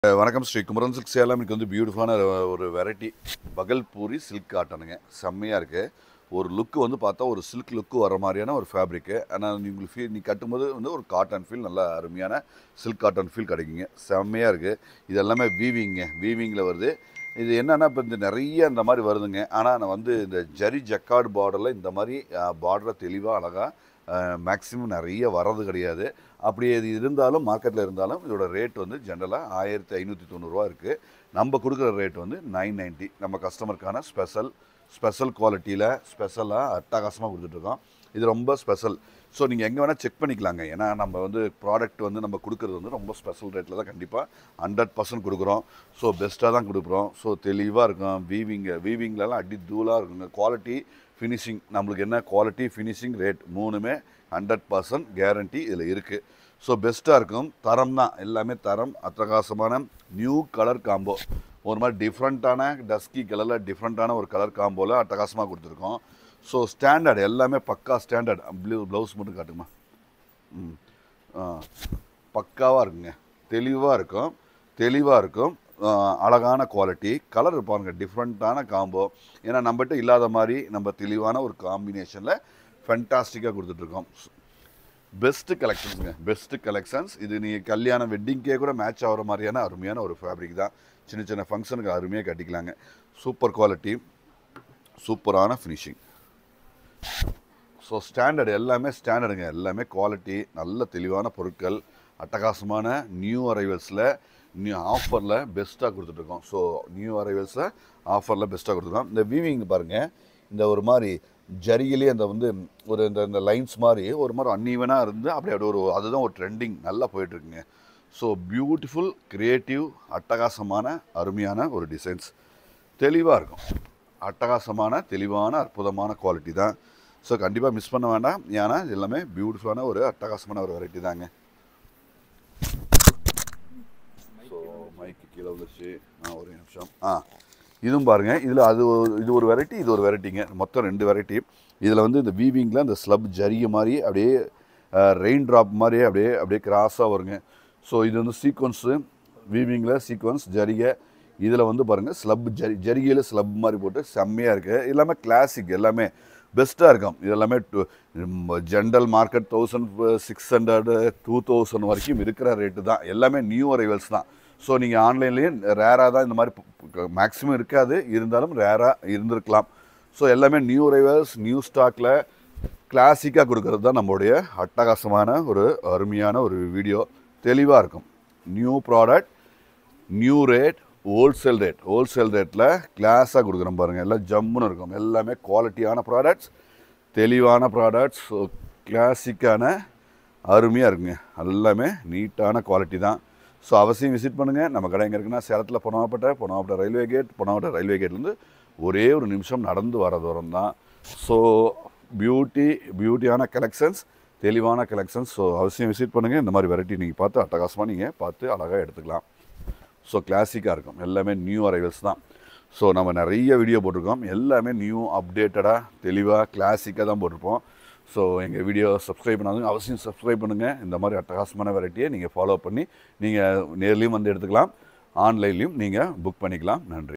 அஹ் வணக்கம் ஸ்ரீ குமரன் சில்க் சேலம் இன்னைக்கு வந்து பியூட்டிஃபுல்லான ஒரு வெரைட்டி பகல்பூரி சில்க் காட்டனுங்க செம்மையாக இருக்குது ஒரு லுக்கு வந்து பார்த்தா ஒரு சில்க் லுக்கு வர மாதிரியான ஒரு ஃபேப்ரிக்கு ஆனால் உங்களுக்கு ஃபீல் நீ கட்டும்போது வந்து ஒரு காட்டன் ஃபீல் நல்ல அருமையான சில்க் காட்டன் ஃபீல் கிடைக்குங்க செம்மையாக இருக்குது இது எல்லாமே வீவிங்க வீவிங்கில் வருது இது என்னென்னா இப்போ இந்த நிறைய இந்த மாதிரி வருதுங்க ஆனால் நான் வந்து இந்த ஜரி ஜக்கார்டு பார்டரில் இந்த மாதிரி பார்டரை தெளிவாக அழகாக மேக்ஸிமம் நிறைய வர்றது கிடையாது அப்படி இது இருந்தாலும் மார்க்கெட்டில் இருந்தாலும் இதோட ரேட் வந்து ஜென்ரலாக ஆயிரத்தி ஐநூற்றி தொண்ணூறுரூவா இருக்குது நம்ம கொடுக்குற ரேட் வந்து நைன் நைன்ட்டி நம்ம கஸ்டமருக்கான ஸ்பெஷல் ஸ்பெஷல் குவாலிட்டியில் ஸ்பெஷலாக அட்டகாசமாக கொடுத்துட்ருக்கோம் இது ரொம்ப ஸ்பெஷல் ஸோ நீங்கள் எங்கே வேணால் செக் பண்ணிக்கலாங்க ஏன்னா நம்ம வந்து ப்ராடக்ட் வந்து நம்ம கொடுக்குறது வந்து ரொம்ப ஸ்பெஷல் ரேட்டில் தான் கண்டிப்பாக ஹண்ட்ரட் பர்சன்ட் கொடுக்குறோம் ஸோ பெஸ்ட்டாக தான் கொடுக்குறோம் ஸோ தெளிவாக இருக்கும் வீவிங்க வீவிங்லலாம் அடி தூளாக இருக்குங்க குவாலிட்டி ஃபினிஷிங் நம்மளுக்கு என்ன குவாலிட்டி ஃபினிஷிங் ரேட் மூணுமே ஹண்ட்ரட் பர்சன்ட் கேரண்டி இதில் இருக்குது ஸோ பெஸ்ட்டாக இருக்கும் தரம் தான் எல்லாமே தரம் அட்டகாசமான நியூ கலர் காம்போ ஒரு மாதிரி டிஃப்ரெண்ட்டான டஸ்கி கலரில் டிஃப்ரெண்ட்டான ஒரு கலர் காம்போவில் அட்டகாசமாக கொடுத்துருக்கோம் ஸோ ஸ்டாண்டர்ட் எல்லாமே பக்கா ஸ்டாண்டர்ட் ப்ளூ ப்ளவுஸ் மட்டும் காட்டுமா ம் ஆ பக்காவாக இருக்குங்க தெளிவாக இருக்கும் தெளிவாக இருக்கும் ஆ, அழகான குவாலிட்டி கலர் பாருங்கள் டிஃப்ரெண்ட்டான காம்போ ஏன்னா நம்மகிட்ட இல்லாத மாதிரி நம்ம தெளிவான ஒரு காம்பினேஷனில் ஃபென்டாஸ்டிக்காக கொடுத்துட்ருக்கோம் பெஸ்ட்டு கலெக்ஷன்ஸுங்க பெஸ்ட்டு கலெக்ஷன்ஸ் இது நீங்கள் கல்யாண வெட்டிங்க்கே கூட மேட்ச் ஆகிற மாதிரியான அருமையான ஒரு ஃபேப்ரிக் தான் சின்ன சின்ன ஃபங்க்ஷனுக்கு அருமையாக கட்டிக்கலாங்க சூப்பர் குவாலிட்டி சூப்பரான ஃபினிஷிங் ஸோ ஸ்டாண்டர்ட் எல்லாமே ஸ்டாண்டர்டுங்க எல்லாமே குவாலிட்டி நல்ல தெளிவான பொருட்கள் அட்டகாசமான நியூ அரைவல்ஸில் நியூ ஆஃபரில் பெஸ்ட்டாக கொடுத்துட்ருக்கோம் ஸோ நியூ அரைவல்ஸில் ஆஃபரில் பெஸ்ட்டாக கொடுத்துருக்கோம் இந்த வீவிங் பாருங்கள் இந்த ஒரு மாதிரி ஜரியிலே அந்த வந்து ஒரு இந்த இந்த லைன்ஸ் மாதிரி ஒரு மாதிரி அன்ஈவனாக இருந்து அப்படி அப்படி ஒரு அதுதான் ஒரு ட்ரெண்டிங் நல்லா போயிட்டுருக்குங்க ஸோ பியூட்டிஃபுல் க்ரியேட்டிவ் அட்டகாசமான அருமையான ஒரு டிசைன்ஸ் தெளிவாக இருக்கும் அட்டகாசமான தெளிவான அற்புதமான குவாலிட்டி தான் ஸோ கண்டிப்பாக மிஸ் பண்ண வேண்டாம் ஏன்னா இது எல்லாமே பியூட்டிஃபுல்லான ஒரு அட்டகாசமான ஒரு வெரைட்டி தாங்க ஸோ மைக்கு கீழே வந்துருச்சு ஆ ஒரு நிமிஷம் ஆ இதுவும் பாருங்கள் இதில் அது ஒரு- இது ஒரு வெரைட்டி இது ஒரு வெரைட்டிங்க மொத்தம் ரெண்டு வெரைட்டி இதில் வந்து இந்த வீவிங்கில் அந்த ஸ்லப் ஜரிய மாதிரி அப்படியே ரெயின் ட்ராப் மாதிரி அப்படியே அப்படியே கிராஸாக வருங்க ஸோ இது வந்து சீக்வன்ஸு வீவிங்கில் சீக்வன்ஸ் ஜரிகை இதில் வந்து பாருங்கள் ஸ்லப் ஜரி ஜரிகையில் ஸ்லப் மாதிரி போட்டு செம்மையாக இருக்குது எல்லாமே கிளாசிக் எல்லாமே பெஸ்ட்டாக இருக்கும் இது எல்லாமே general market thousand six hundred two thousand வரைக்கும் இருக்கிற ரேட்டு தான் எல்லாமே நியூ அரைவல்ஸ் தான் ஸோ நீங்கள் ஆன்லைன்லேயே ரேராக தான் இந்த மாதிரி மேக்ஸிமம் இருக்காது இருந்தாலும் ரேராக இருந்திருக்கலாம் ஸோ எல்லாமே நியூ அரைவல்ஸ் நியூ ஸ்டாக்கில் கிளாசிக்காக கொடுக்கறது தான் நம்மளுடைய அட்டகாசமான ஒரு அருமையான ஒரு வீடியோ தெளிவாக இருக்கும் new product new rate wholesale rate wholesale ரேட்டில் கிளாஸாக கொடுக்குறோம் பாருங்கள் எல்லாம் ஜம்முன்னு இருக்கும் எல்லாமே குவாலிட்டியான ப்ராடக்ட்ஸ் தெளிவான ப்ராடக்ட்ஸ் கிளாசிக்கான அருமையாக இருக்குங்க எல்லாமே நீட்டான குவாலிட்டி தான் ஸோ அவசியம் விசிட் பண்ணுங்கள் நம்ம கடை எங்கே இருக்குன்னா சேலத்தில் Bonappattai Bonappattai railway gate Bonappattai railway கேட்லேருந்து ஒரே ஒரு நிமிஷம் நடந்து வர தூரம் தான் ஸோ பியூட்டி பியூட்டியான கலெக்ஷன்ஸ் தெளிவான கலெக்ஷன்ஸ் ஸோ அவசியம் விசிட் பண்ணுங்கள் இந்த மாதிரி வெரைட்டி நீங்கள் பார்த்து அட்டகாசமாக நீங்கள் பார்த்து அழகாக எடுத்துக்கலாம் ஸோ கிளாசிக்காக இருக்கும் எல்லாமே நியூ அரைவல்ஸ் தான் ஸோ நம்ம நிறைய வீடியோ போட்டிருக்கோம் எல்லாமே நியூ அப்டேட்டடாக தெளிவாக கிளாசிக்காக தான் போட்டிருப்போம் ஸோ எங்கள் வீடியோ சப்ஸ்கிரைப் பண்ணாதுங்க அவசியம் சப்ஸ்கிரைப் பண்ணுங்கள் இந்த மாதிரி அட்டகாசமான வெரைட்டியை நீங்கள் ஃபாலோ பண்ணி நீங்கள் நேர்லேயும் வந்து எடுத்துக்கலாம் ஆன்லைன்லேயும் நீங்கள் புக் பண்ணிக்கலாம் நன்றி